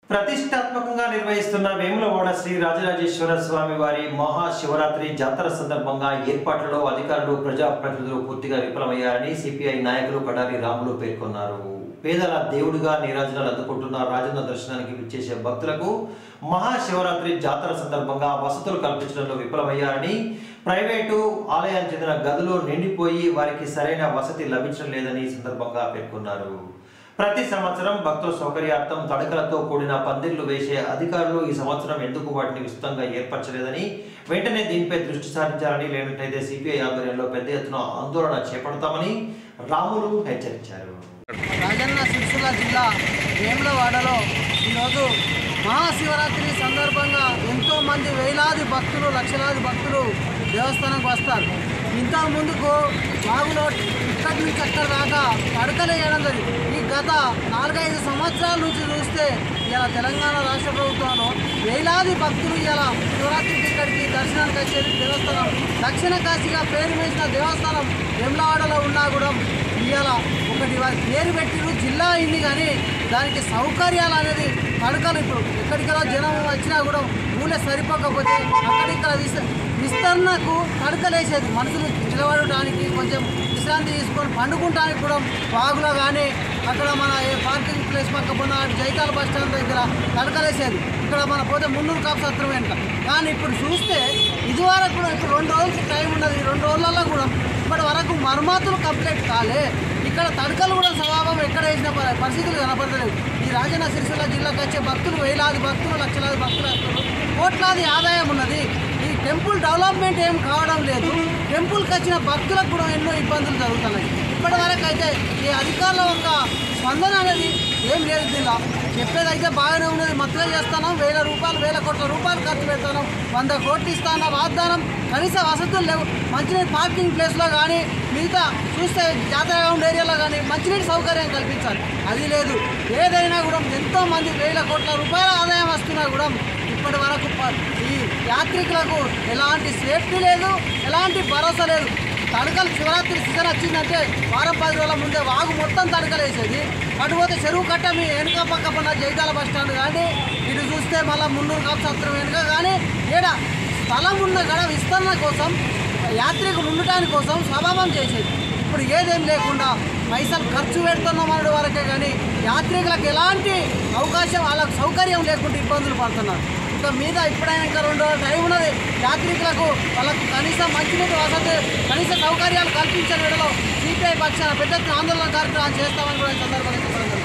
ప్రతిష్టాత్మకంగా నిర్వహిస్తున్న వేములవాడ శ్రీ రాజరాజేశ్వర స్వామి వారి మహాశివరాత్రి జాతర సందర్భంగా ఏర్పాట్లలో అధికారులు ప్రజాప్రతినిధులు పూర్తిగా విఫలమయ్యారని సిపిఐ నాయకులు కడారి రాములు పేర్కొన్నారు పేదల దేవుడిగా నీరాజనాలు అందుకుంటున్న రాజన్న దర్శనానికి విచ్చేసే భక్తులకు మహాశివరాత్రి జాతర సందర్భంగా వసతులు కల్పించడంలో విఫలమయ్యారని ప్రైవేటు ఆలయానికి చెందిన గదులు నిండిపోయి వారికి సరైన వసతి లభించడం లేదని ఈ సందర్భంగా పేర్కొన్నారు ప్రతి సంవత్సరం భక్తుల సౌకర్యార్థం తడకలతో కూడిన పందిళ్లు వేసే అధికారులు ఈ సంవత్సరం ఎందుకు వాటిని విస్తృతంగా ఏర్పరచలేదని వెంటనే దీనిపై దృష్టి సారించాలని లేనట్లయితే సిపిఐ ఆధ్వర్యంలో పెద్ద ఎత్తున ఆందోళన చేపడతామని రాములు హెచ్చరించారు రాజన్న సిరిసిల్ల జిల్లా వేములవాడలో ఈరోజు మహాశివరాత్రి సందర్భంగా ఎంతో మంది వేలాది భక్తులు లక్షలాది భక్తులు దేవస్థానంకి వస్తారు ఇంత ముందుకు బాగులో ఇక్కడి నుంచి అక్కడ దాకా పడకలేయడం జరిగింది ఈ గత నాలుగైదు సంవత్సరాల నుంచి చూస్తే ఇలా తెలంగాణ రాష్ట్ర ప్రభుత్వంలో వేలాది భక్తులు ఇలా శివరాత్రికి ఇక్కడికి దర్శనానికి వచ్చేది దేవస్థానం దక్షిణ కాశీగా పేరు వేసిన దేవస్థానం వేములవాడలో ఉన్నా కూడా ఇవాళ ఒకటి వారి పేరు పెట్టిరు జిల్లా అయింది కానీ దానికి సౌకర్యాలు అనేది పడకలు ఇప్పుడు ఎక్కడికైనా జనం వచ్చినా కూడా ఊళ్ళో సరిపోకపోతే అక్కడిక్కడ విస్ విస్తరణకు తడకలేసేది మనుషులు నిలబడటానికి కొంచెం విశ్రాంతి తీసుకొని పండుకుంటానికి కూడా వాగులో కానీ అక్కడ మన ఏ పార్కింగ్ ప్లేస్ పక్క పోయిన జైతాల బస్ స్టాండ్ దగ్గర తడకలేసేది ఇక్కడ మన పోతే మున్నూరు కాపు సత్రం వెనుక కానీ ఇప్పుడు చూస్తే ఇదివరకు కూడా ఇప్పుడు రెండు రోజులకి టైం ఉన్నది ఈ రెండు రోజులలో కూడా ఇప్పటి వరకు మర్మాతులు కంప్లీట్ కాలే ఇక్కడ తడకలు కూడా స్వభావం ఎక్కడ వేసిన ప- పరిస్థితులు కనపడతలేవు ఈ రాజన్న సిరిసిల్ల జిల్లాకు వచ్చే భక్తులు వేలాది భక్తులు లక్షలాది భక్తులు వస్తారు కోట్లాది ఆదాయం ఉన్నది ఈ టెంపుల్ డెవలప్మెంట్ ఏం కావడం లేదు టెంపుల్కి వచ్చిన భక్తులకు కూడా ఎన్నో ఇబ్బందులు జరుగుతున్నాయి ఇప్పటి వరకు అయితే ఈ అధికారుల యొక్క స్పందన అనేది ఏం లేదు దీనిలో చెప్పేది అయితే బాగానే ఉన్నది మత్తుగా చేస్తున్నాం వేల రూపాయలు వేల కోట్ల రూపాయలు ఖర్చు పెడతాం వంద కోట్లు ఇస్తాన వాగ్దానం కనీస వసతులు లేవు మంచినీటి పార్కింగ్ ప్లేస్లో కానీ మిగతా చూస్తే జాతర గ్రౌండ్ ఏరియాలో కానీ మంచినీటి సౌకర్యం కల్పించాలి అది లేదు ఏదైనా కూడా ఎంతో మంది వేల కోట్ల రూపాయల ఆదాయం వస్తున్నా కూడా ఇప్పటి వరకు ప- ఈ యాత్రికులకు ఎలాంటి సేఫ్టీ లేదు ఎలాంటి భరోసా లేదు తడకలు శివరాత్రి సీజన్ వచ్చిందంటే వారం పది రోజుల ముందే వాగు మొత్తం తడకలు వేసేది అటు పోతే చెరువు కట్ట మీ వెనుక పక్క పన్న జైతాల బస్ స్టాండ్ కానీ ఇటు చూస్తే మళ్ళీ మున్నూరు కాపు సత్రం వెనుక కానీ ఈడ స్థలం ఉన్న గడ విస్తరణ కోసం యాత్రికులు ఉండటానికి కోసం స్వభావం చేసేది ఇప్పుడు ఏదేం లేకుండా పైసలు ఖర్చు పెడుతున్నాం అనే వరకే కానీ యాత్రికులకు ఎలాంటి అవకాశం వాళ్ళకు సౌకర్యం లేకుండా ఇబ్బందులు పడుతున్నారు ఇంకా మీద ఇప్పుడైనా ఇంకా రెండు రోజులు టైం ఉన్నది యాత్రికులకు వాళ్ళకు కనీసం మంచినీటి వసతి కనీస సౌకర్యాలు కల్పించిన వేళలో సిపిఐ పక్షాన పెద్ద ఎత్తున ఆందోళన కార్యక్రమాలు చేస్తామని కూడా ఈ సందర్భంగా చెప్పడం జరుగుతుంది.